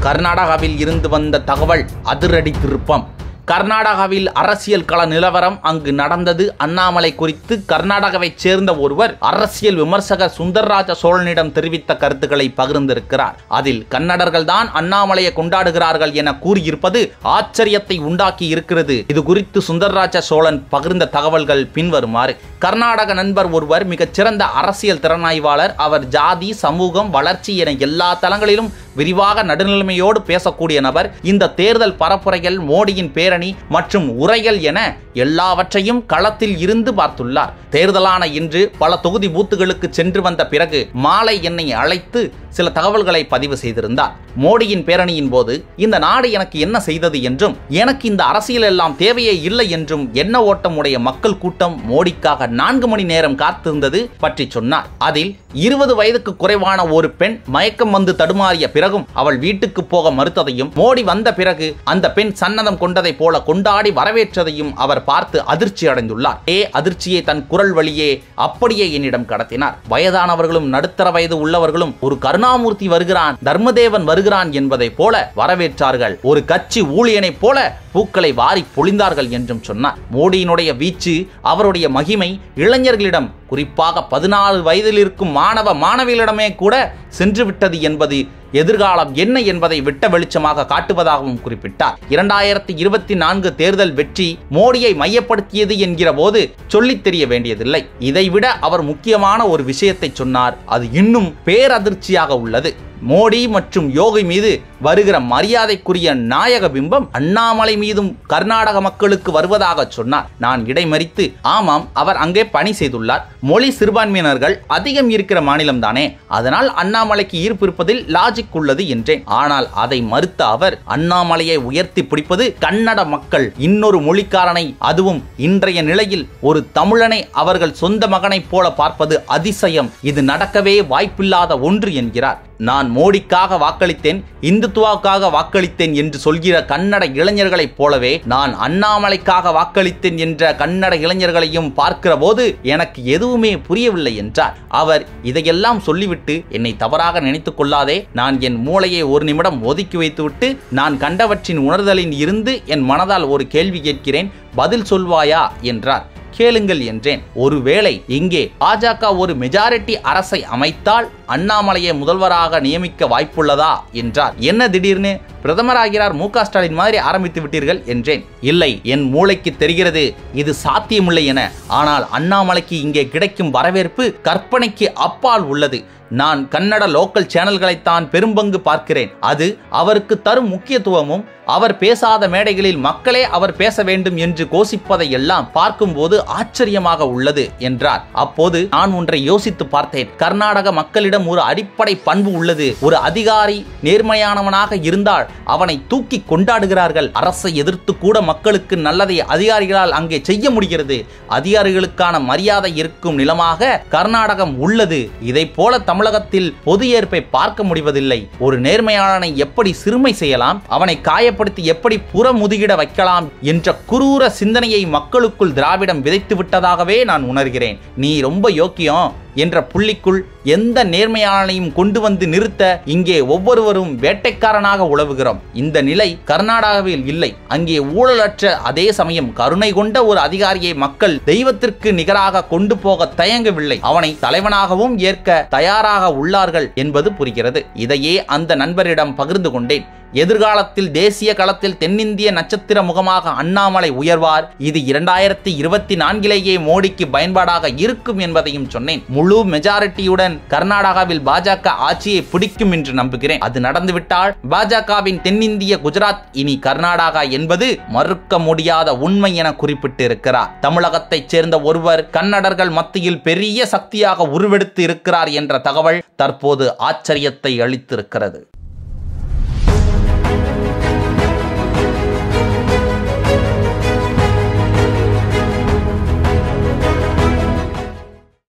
கர்நாடகாவில் இருந்து வந்த தகவல் அதிரடி திருப்பம் கர்நாடகாவில் அரசியல் கள நிலவரம் அங்கு நடந்தது அண்ணாமலை குறித்து கர்நாடகாவைச் சேர்ந்த ஒருவர் அரசியல் விமர்சகர் சுந்தர்ராஜ சோழனிடம் தெரிவித்த கருத்துக்களை பகிர்ந்திருக்கிறார் அதில் கன்னடர்கள் தான் அண்ணாமலையை கொண்டாடுகிறார்கள் என கூறியிருப்பது ஆச்சரியத்தை உண்டாக்கி இருக்கிறது இது குறித்து சுந்தர்ராஜ சோழன் பகிர்ந்த தகவல்கள் பின்வருமாறு கர்நாடக நண்பர் ஒருவர் மிகச் சிறந்த அரசியல் திறனாய்வாளர் அவர் ஜாதி சமூகம் வளர்ச்சி என எல்லா தளங்களிலும் விரிவாக நடுநிலைமையோடு பேசக்கூடிய நபர் இந்த தேர்தல் பரப்புரைகள் மோடியின் பேரணி மற்றும் உரைகள் என எல்லாவற்றையும் களத்தில் இருந்து பார்த்துள்ளார் தேர்தலான இன்று பல தொகுதி பூத்துகளுக்கு சென்று வந்த பிறகு மாலை என்னை அழைத்து சில தகவல்களை பதிவு செய்திருந்தார் மோடியின் பேரணியின் போது இந்த நாடு எனக்கு என்ன செய்தது என்றும் எனக்கு இந்த அரசியல் எல்லாம் தேவையே இல்லை என்றும் எண்ண ஓட்டம் உடைய மக்கள் கூட்டம் மோடிக்காக நான்கு மணி நேரம் காத்திருந்தது பற்றி சொன்னார் அதில் இருபது வயதுக்கு குறைவான ஒரு பெண் மயக்கம் வந்து தடுமாறிய பிறகும் அவள் வீட்டுக்கு போக மறுத்ததையும் மோடி வந்த பிறகு அந்த பெண் சன்னதம் கொண்டதை போல கொண்டாடி வரவேற்றதையும் அவர் பார்த்து அதிர்ச்சி அடைந்துள்ளார் ஏ அதிர்ச்சியை தன் குரல் வழியே அப்படியே என்னிடம் கடத்தினார் வயதானவர்களும் நடுத்தர வயது உள்ளவர்களும் ஒரு கருணாமூர்த்தி வருகிறான் தர்மதேவன் வருகிறான் என்பதை போல வரவேற்றார்கள் ஒரு கட்சி ஊழியனைப் போல பூக்களை வாரி பொழிந்தார்கள் என்றும் சொன்னார் மோடியினுடைய வீச்சு அவருடைய மகிமை இளைஞர்களிடம் குறிப்பாக பதினாறு வயதில் இருக்கும் மாணவ மாணவிகளிடமே கூட சென்று விட்டது என்பது எதிர்காலம் என்ன என்பதை விட்ட வெளிச்சமாக காட்டுவதாகவும் குறிப்பிட்டார் இரண்டாயிரத்தி இருபத்தி நான்கு தேர்தல் வெற்றி மோடியை மையப்படுத்தியது என்கிற போது சொல்லித் தெரிய வேண்டியதில்லை இதைவிட அவர் முக்கியமான ஒரு விஷயத்தை சொன்னார் அது இன்னும் பேரதிர்ச்சியாக உள்ளது மோடி மற்றும் யோகி மீது வருகிற மரியாதைக்குரிய நாயக பிம்பம் அண்ணாமலை மீதும் கர்நாடக மக்களுக்கு வருவதாக சொன்னார் நான் இடைமறித்து ஆமாம் அவர் அங்கே பணி செய்துள்ளார் மொழி சிறுபான்மையினர்கள் அதிகம் இருக்கிற மாநிலம் தானே அதனால் அண்ணாமலைக்கு ஈர்ப்பு இருப்பதில் லாஜிக் உள்ளது என்றேன் ஆனால் அதை மறுத்த அவர் அண்ணாமலையை உயர்த்தி பிடிப்பது கன்னட மக்கள் இன்னொரு மொழிக்காரனை அதுவும் இன்றைய நிலையில் ஒரு தமிழனை அவர்கள் சொந்த மகனைப் போல பார்ப்பது அதிசயம் இது நடக்கவே வாய்ப்பில்லாத ஒன்று என்கிறார் நான் மோடிக்காக வாக்களித்தேன் இந்துத்துவாவுக்காக வாக்களித்தேன் என்று சொல்கிற கன்னட இளைஞர்களைப் போலவே நான் அண்ணாமலைக்காக வாக்களித்தேன் என்ற கன்னட இளைஞர்களையும் பார்க்கிற போது எனக்கு எதுவுமே புரியவில்லை என்றார் அவர் இதையெல்லாம் சொல்லிவிட்டு என்னை தவறாக நினைத்துக் கொள்ளாதே நான் என் மூளையை ஒரு நிமிடம் ஒதுக்கி வைத்துவிட்டு நான் கண்டவற்றின் உணர்தலில் இருந்து என் மனதால் ஒரு கேள்வி கேட்கிறேன் பதில் சொல்வாயா என்றார் கேளுங்கள் என்றேன் ஒருவேளை இங்கே பாஜக ஒரு மெஜாரிட்டி அரசை அமைத்தால் அண்ணாமலையை முதல்வராக நியமிக்க வாய்ப்புள்ளதா என்றார் என்ன திடீர்னு பிரதமராகிறார் மு க ஸ்டாலின் மாதிரி ஆரம்பித்து விட்டீர்கள் என்றேன் இல்லை என் மூளைக்கு தெரிகிறது இது சாத்தியமில்லை என ஆனால் அண்ணாமலைக்கு இங்கே கிடைக்கும் வரவேற்பு கற்பனைக்கு அப்பால் உள்ளது நான் கன்னட லோக்கல் சேனல்களைத்தான் பெரும்பங்கு பார்க்கிறேன் அது அவருக்கு தரும் முக்கியத்துவமும் அவர் பேசாத மேடைகளில் மக்களே அவர் பேச வேண்டும் என்று கோசிப்பதை எல்லாம் பார்க்கும்போது ஆச்சரியமாக உள்ளது என்றார் அப்போது நான் ஒன்றை யோசித்து பார்த்தேன் கர்நாடக மக்களிடம் ஒரு அடிப்படை பண்பு உள்ளது ஒரு அதிகாரி நேர்மையானவனாக இருந்தால் அவனை தூக்கி கொண்டாடுகிறார்கள் அரசை எதிர்த்து கூட மக்களுக்கு நல்லதை அதிகாரிகளால் அங்கே செய்ய முடிகிறது அதிகாரிகளுக்கான மரியாதை இருக்கும் நிலமாக கர்நாடகம் உள்ளது இதை போல தமிழகத்தில் பொது ஏற்பை பார்க்க முடிவதில்லை ஒரு நேர்மையாளனை எப்படி சிறுமை செய்யலாம் அவனை காயப்படுத்தி எப்படி புறமுதுகிட வைக்கலாம் என்ற குரூர சிந்தனையை மக்களுக்குள் திராவிடம் விதைத்து விட்டதாகவே நான் உணர்கிறேன் நீ ரொம்ப யோக்கியம் என்ற புள்ளிக்குள் எந்த நேர்மையாளனையும் கொண்டு வந்து நிறுத்த இங்கே ஒவ்வொருவரும் வேட்டைக்காரனாக உழவுகிறோம் இந்த நிலை கர்நாடகாவில் இல்லை அங்கே ஊழலற்ற அதே சமயம் கருணை கொண்ட ஒரு அதிகாரியை மக்கள் தெய்வத்திற்கு நிகராக கொண்டு போக தயங்கவில்லை அவனை தலைவனாகவும் ஏற்க தயாராக உள்ளார்கள் என்பது புரிகிறது இதையே அந்த நண்பரிடம் பகிர்ந்து கொண்டேன் எதிர்காலத்தில் தேசிய களத்தில் தென்னிந்திய நட்சத்திர முகமாக அண்ணாமலை உயர்வார் இது இரண்டாயிரத்தி இருபத்தி நான்கிலேயே மோடிக்கு பயன்பாடாக இருக்கும் என்பதையும் சொன்னேன் முழு மெஜாரிட்டியுடன் கர்நாடகாவில் பாஜக ஆட்சியை பிடிக்கும் என்று நம்புகிறேன் அது நடந்துவிட்டால் பாஜகவின் தென்னிந்திய குஜராத் இனி கர்நாடகா என்பது மறுக்க முடியாத உண்மை என குறிப்பிட்டிருக்கிறார் தமிழகத்தைச் சேர்ந்த ஒருவர் கன்னடர்கள் மத்தியில் பெரிய சக்தியாக உருவெடுத்து இருக்கிறார் என்ற தகவல் தற்போது ஆச்சரியத்தை அளித்திருக்கிறது